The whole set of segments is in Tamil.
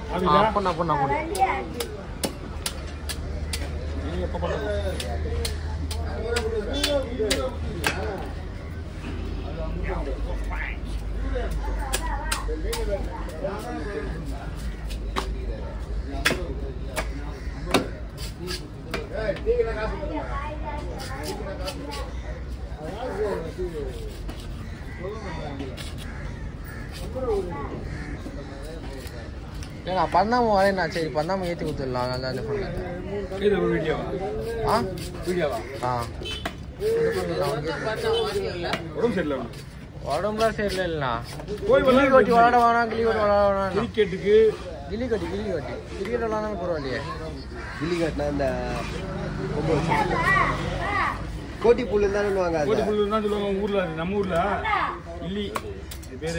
அப்படியா? பண்ணா பண்ணா பண்ணு நீ எப்ப பண்ணது? ஏன்னா பண்ணாம வரேண்ணா சரி பண்ணாம ஏற்றி கொடுத்துடலாம் நல்லா இந்த பண்ணல இது ஒரு வீடியோவா ஆ வீடியோவா ஆ உடம்பு சரியில்லை அவனுக்கு. உடம்புலாம் சரியில்லைண்ணா போய் கிளி விளையாடு. கொட்டி விளாட வேணாம் கிளி கொட்டி விளாட வேணாம் கிரிக்கெட்டுக்கு கிளி கட்டி கிளி கட்டி கிரிக்கெட் விளாண்டாலும் பரவாயில்லையே கில்லி கட்டினா இந்த கொம்பு வச்சு. கோட்டி புல்லு தானே கோடி புல்லு தான் சொல்லுவாங்க உங்க ஊர்ல அது நம்ம ஊர்ல இல்லி இது பேரு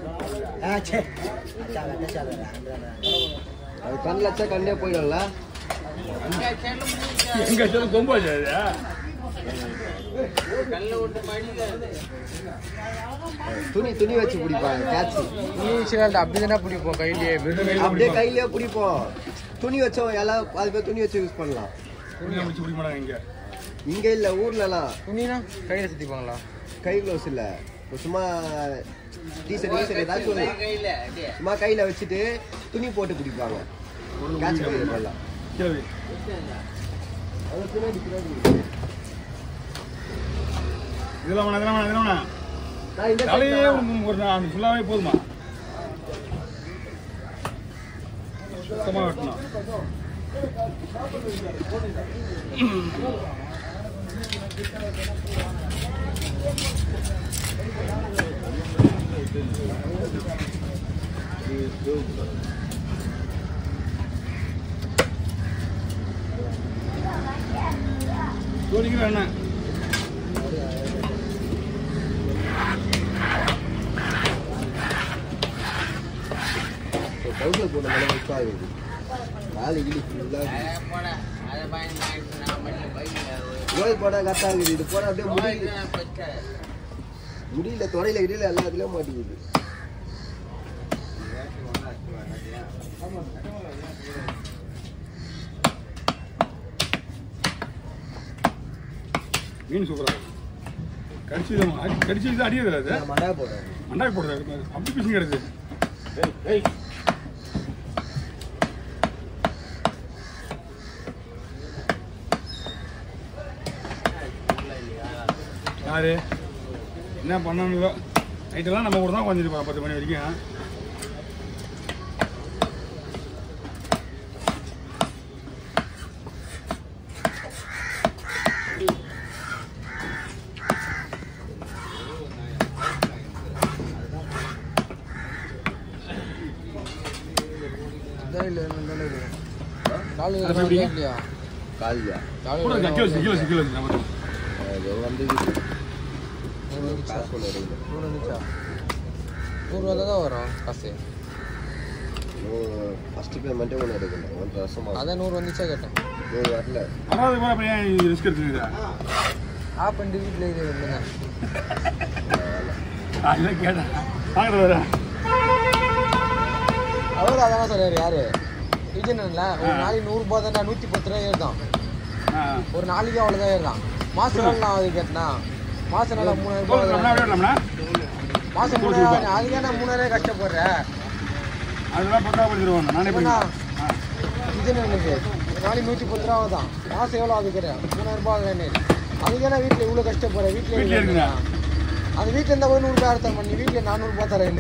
அது கண்ணில் வச்சா கண்ணே போயிடும்ல எங்க சொல்ல கொம்பாச்சு அது துணி துணி வச்சு பிடிப்பாங்க கேட்ச் நீ சிலாட்ட அப்படி தானே பிடிப்போம் கையிலேயே வெறும் கையில அப்படியே கையிலேயே பிடிப்போம் துணி வச்சோம் எல்லாம் அது பேர் துணி வச்சு யூஸ் பண்ணலாம் துணியை முடிச்சு பிடிக்க மாட்டாங்க இங்க இங்க இல்ல ஊர்லலாம் துணினா கையில சுத்திப்பாங்களா கை க்ளவுஸ் இல்ல இப்ப சும்மா டீசர்ட் டீசர்ட் ஏதாச்சும் ஒண்ணு சும்மா கையில வச்சுட்டு துணி போட்டு பிடிப்பாங்க கேட்ச் பண்ணலாம் கேள்வி இதெல்லாம் வேணாம் இதெல்லாம் வேணாம் இதெல்லாம் வேணாம் நான் இந்த தலையே side தான். ஒரு- ஒரு நாள் அந்த ஃபுல்லாவே போதுமா சுத்தமா வெட்டணும் தோனிக்கு என்ன இப்போ கவுசில் போட்ட மேலே மிஸ் ஆகுது காலு கிளி ஃபுல்லாக ரோல் போட்டால் கரெக்டாக இருக்குது இது போனால் அப்படியே முடியல முடியல தொடையில கிடியில எல்லாத்துலேயும் மாட்டிக்குது மீன் சூப்பரா இருக்கு கடிச்சு கடிச்சு இது அடியதில்ல அது நான் மண்டா போடுறேன் மண்டாய் போடுறது அப்படி பிசுங்க கிடக்கு யாரு என்ன பண்ணணுங்களோ நைட்டெல்லாம் நம்ம கூட தான் உட்காந்துருப்போம் பத்து மணி வரைக்கும் இதான் இல்லை நல்லா இருக்கு நாலு அது எப்படி? இல்லையா காலியா நாலு கூட கிலோ கிலோ கிலோ நம்ம அது வந்து நூறு வந்துச்சா காசு கொண்டு வருது நூறு வந்துச்சா நூறுரூவா தான் வரும் காசு ஃபஸ்ட்டு பேமெண்ட்டே ஒன்று எடுக்கணும் ஒன்றரை வருஷமா அதான் நூறு வந்துச்சா கேட்டேன் நூறு வரல வராது போல அப்படியே ரிஸ்க் எடுத்துக்கிறா ஆப் பண்ணிட்டு வீட்டில் இது இல்லைங்க அதுதான் கேட்டேன் வாங்கிட்டு வரேன் அவர் அதான் சொல்றாரு யாரு விஜயன்ல ஒரு நாளைக்கு நூறுரூபா தானே நூற்றி பத்து ரூபா ஏறுதான் ஆ ஒரு நாளைக்கு அவ்வளோதான் ஏறுதான் மாசம் எவ்வளோ நான் அது கேட்டேன்னா மாசம் நல்லா மூணாயிரம் போதும், நம்மளா ரூபாய் அப்படியே வரலாம்னா மாசம் மூணாயிரம் அதுக்கே நான் மூணாயிரம் கஷ்டப்படுறேன் அதெல்லாம் பக்கா பண்ணிடுவாங்க நானே அண்ணா, பண்ணிடுவேன் விஜயனுக்கு ஒரு நாளைக்கு நூற்றி பத்து ரூபா தான் மாசம் எவ்வளோ அதுக்கிறேன் மூணாயிரம் ரூபாய் ஆகுதுன்னு அதுக்கே நான் வீட்டில் இவ்வளோ கஷ்டப்படுறேன் வீட்டில் வீட்லயே இருக்குதா? அது வீட்டில் இருந்தால் கூட நூறுரூபா அர்த்தம் பண்ணி வீட்டில் நானூறுபா தரேன்னு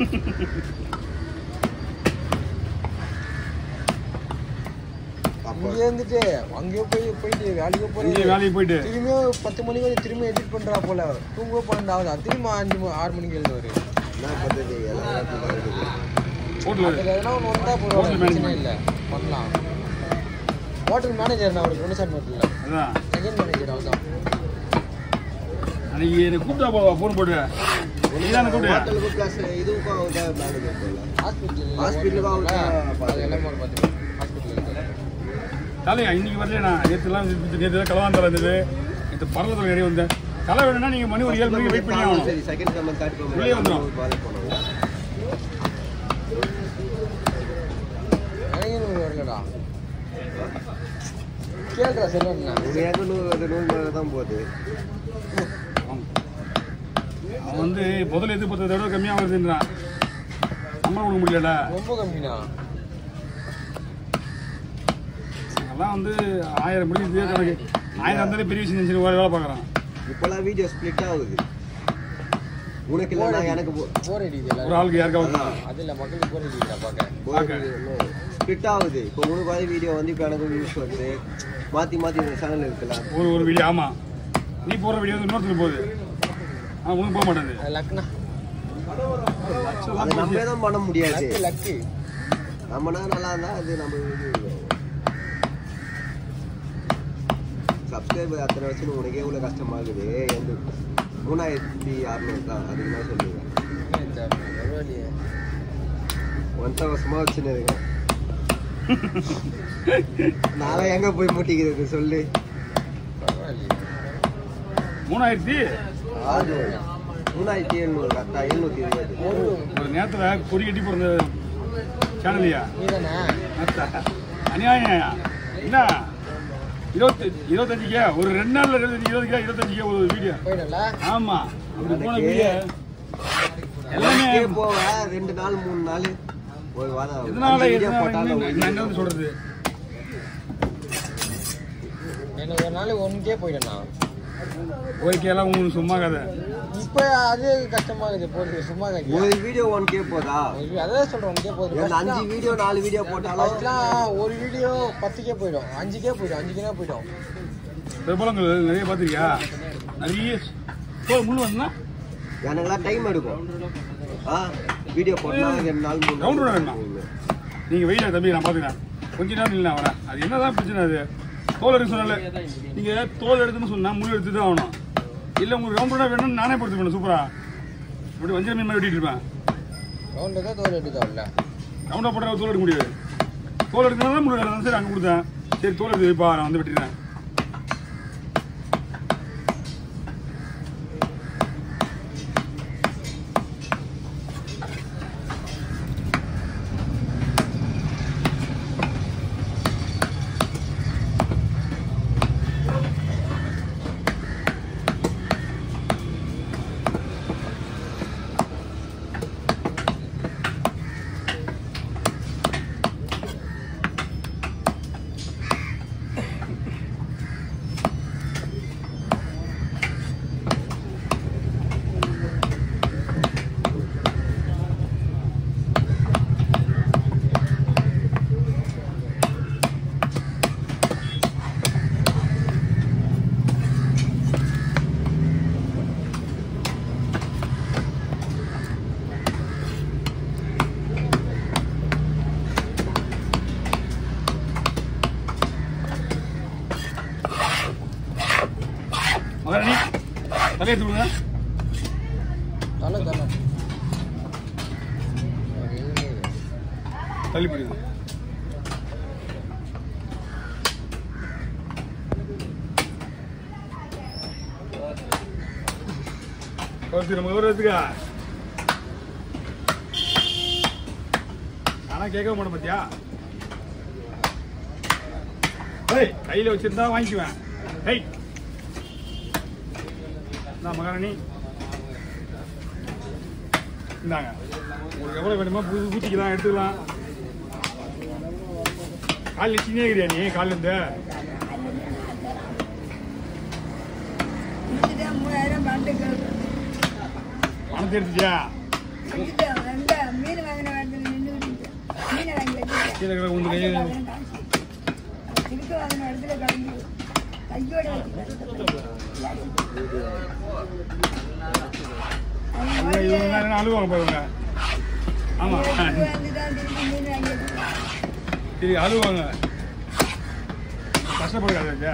அப்போ இங்கே இருந்துட்டு அங்கேயோ போய் போயிட்டு வேலைக்கு இங்கே போய் வேலைக்கு போயிட்டு திரும்பியும் பத்து மணிக்கு வந்து திரும்பி எடிட் பண்றா போல தூங்க பன்னெண்டு ஆகுது திரும்பி அஞ்சு மணி- ஆறு மணிக்கு எழுதுவாரு என்ன பண்ணுறது எல்லாம் அப்படி தான் இருக்குது ஹோட்டல் அதுல எதனா ஒன்று வந்தா போதும் Hotel பிரச்சனை management. இல்லை பண்ணலாம் ஹோட்டல் மேனேஜர் அவர் குணசாமி ஹோட்டலில் அதான் செகண்ட் மேனேஜர் அவர் தான் அன்னைக்கு என்னை கூப்பிட்டா போவா ஃபோன் போட்டு நீ தானே கூப்பிட்டு ஹோட்டலுக்கு ப்ளஸ் இதுக்கும் அவங்க மேனேஜர் போடலாம் ஹாஸ்பிட்டல் Hospital தான் அவங்க அது எல்லாமே அவர் பார்த்துக்கலாம் ஹாஸ்பிட்டல் தலையா இன்னைக்கு வரல நான் நேற்றுலாம் நேற்று தான் கலவாந்தரம் இருந்தது நேற்று பரலத்தில் ஏறி வந்தேன் தலை வேணும்னா நீங்கள் மணி ஒரு ஏழு மணிக்கு வெயிட் பண்ணி ஆகணும் சரி செகண்ட் கமெண்ட் தேர்ட் உள்ளே வந்துரும். கமெண்ட் போனோம் போகுதுடா கேளுடா செல்வண்ணா உங்க எங்க நூல் அது நூல் மேலே தான் போகுது அவன் வந்து முதல்ல எதிர்பார்த்ததை விட கம்மியாக வருதுன்றான் சம்பளம் கொடுக்க முடியலடா ரொம்ப கம்மிண்ணா அதெல்லாம் வந்து ஆயிரம் முடிஞ்சு கணக்கு ஆயிரம் இருந்தாலே பெரிய விஷயம் நினைச்சு வேலை பார்க்குறான் இப்போலாம் வீடியோ ஸ்ப்ளிட் ஆகுது உனக்கு இல்லைன்னா எனக்கு போ- போர் அடிக்குது ஒரு எல்லாரும் ஆளுக்கு யாருக்காவது அது இல்லை மக்களுக்கு போர் அடிக்குதுடா பார்க்க பார்க்க. ஸ்ப்ளிட் ஆகுது இப்போ உனக்கு வந்து வீடியோ வந்து இப்போ எனக்கு வியூஸ் வருது மாற்றி மாற்றி இந்த சேனல் இருக்குல்ல ஒரு ஒரு வீடியோ ஆமாம் நீ போடுற வீடியோ வந்து இன்னொருத்தர் போகுது ஆனால் உனக்கு போக மாட்டேங்குது அது லக்குண்ணா அதை நம்மளே தான் பண்ண முடியாது லக்கு லக்கு நம்மனா நல்லா இருந்தா அது நம்ம சப்ஸ்கிரைபர் அத்தனை வச்சு உனக்கே எவ்வளோ கஷ்டமாகுது எந்த மூணாயிரத்தி அறநூறு தான் அதுக்கு தான் சொல்லுவேன் பரவாயில்லையே ஒன்றரை வருஷமா வச்சுன்னு இருக்கேன் நாளை எங்க போய் முட்டிக்கிறது சொல்லு பரவாயில்லையே மூணாயிரத்தி அது மூணாயிரத்தி எழுநூறு கரெக்டா எழுநூத்தி இருபது ஒரு ஒரு நேரத்தில் பொறி கட்டி பிறந்த சேனல்லையா நீ தானே அநியாயம் என்ன இருபத்தி இருபத்தஞ்சுக்கே ஒரு ரெண்டு நாள்ல இருபத்தஞ்சு இருபதுக்கே இருபத்தஞ்சுக்கே ஒரு வீடியோ போயிடல ஆமா அப்படி போன எனக்கு வீடியோ எல்லாமே எல்லாமே போவேன் ரெண்டு நாள் மூணு நாள் ஒரு வாரம் ஆகும். எதனால அஞ்சு video எதனால போட்டாலும் என்ன- நான் என்ன வந்து சொல்றது எனக்கு ஒரு நாள் ஒன்கே போயிட்டேண்ணா ஓகே எல்லாம் உங்களுக்கு சும்மா கதை இப்போ அது கஷ்டமா இருக்குது போறது சும்மா கிடையாது ஒரு வீடியோ ஒன் கே போதா அதான் சொல்றேன் ஒன்கே போகுது ஏன்னா அஞ்சு வீடியோ நாலு வீடியோ போட்டாலும் ஃபர்ஸ்ட்லாம் ஒரு வீடியோ பத்துக்கே போயிடும் அஞ்சுக்கே போயிடும் அஞ்சுக்கே போயிடும் பிரபலங்கள் நிறைய பார்த்துருக்கியா நிறைய போ முள்ளு வந்தா எனக்கெல்லாம் டைம் எடுக்கும் ஆ வீடியோ போட்டா ரெண்டு நாள் மூணு Round round நாள் வேணுமா? நீங்க வெயில தம்பி நான் பாத்துக்கிறேன் கொஞ்ச நேரம் இல்லை வரேன் அது என்னதான் பிரச்சனை அது தோல் எடுக்க சொன்னால நீங்க தோல் எடுத்துன்னு சொன்னா முள் எடுத்து தான் ஆகணும் இல்ல உங்களுக்கு ரவுண்டா வேணும்னு நானே படுத்து வேணும் சூப்பரா இப்படி வஞ்சர மீன் மாதிரி வெட்டிட்டு இருப்பேன் ரவுண்டு தான் தோல் எடுத்தாவில்ல ரவுண்டா போட்டா தோல் எடுக்க முடியாது தோல் எடுக்கணும் தான் முள் எடுக்கணும் சரி அங்கே கொடுத்தேன் சரி தோல் எடுத்து வைப்பா நான் வந்து வெட்டிடுறேன் மகாராணி தலையை தூங்க தலை தலை தள்ளி போயிடுது ஓகே நம்ம ஒரு எடுத்துக்கா ஆனா கேட்க மாட்டேன் பாத்தியா ஏய் கையில வச்சிருந்தா வாங்கிக்குவேன் ஏய் நான் மகாராணி இந்தாங்க உங்களுக்கு எவ்வளோ வேணுமோ புது ஊற்றிக்கலாம் எடுத்துக்கலாம் காலையில் சின்ன இருக்கிறியா நீ காலிலேருந்து இதுதான் மூவாயிரம் பண்டுக்கு பணத்தை எடுத்துட்டியா இது ரெண்டு மீன் வாங்கின இடத்துல நின்று மீனை வாங்கி வச்சுட்டேன் கீழே இருக்கிற உங்க கையில் திருக்க வாங்கின இடத்துல கலந்து கையோட இவங்க தான் என்ன அழுவாங்க பாருங்க ஆமாம் வந்துதான் திருப்பி மீன் வாங்கி வச்சுட்டேன் சரி அழுவாங்க கஷ்டப்படுறாங்க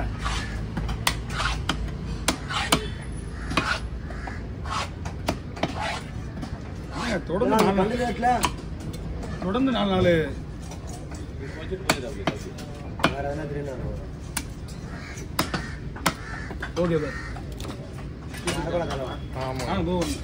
தொடர்ந்து நாலு நாள் தொடர்ந்து நாலு நாள் வேற எதனா தெரியும் ஓகே நான் ஆமாம் ஆ போகும்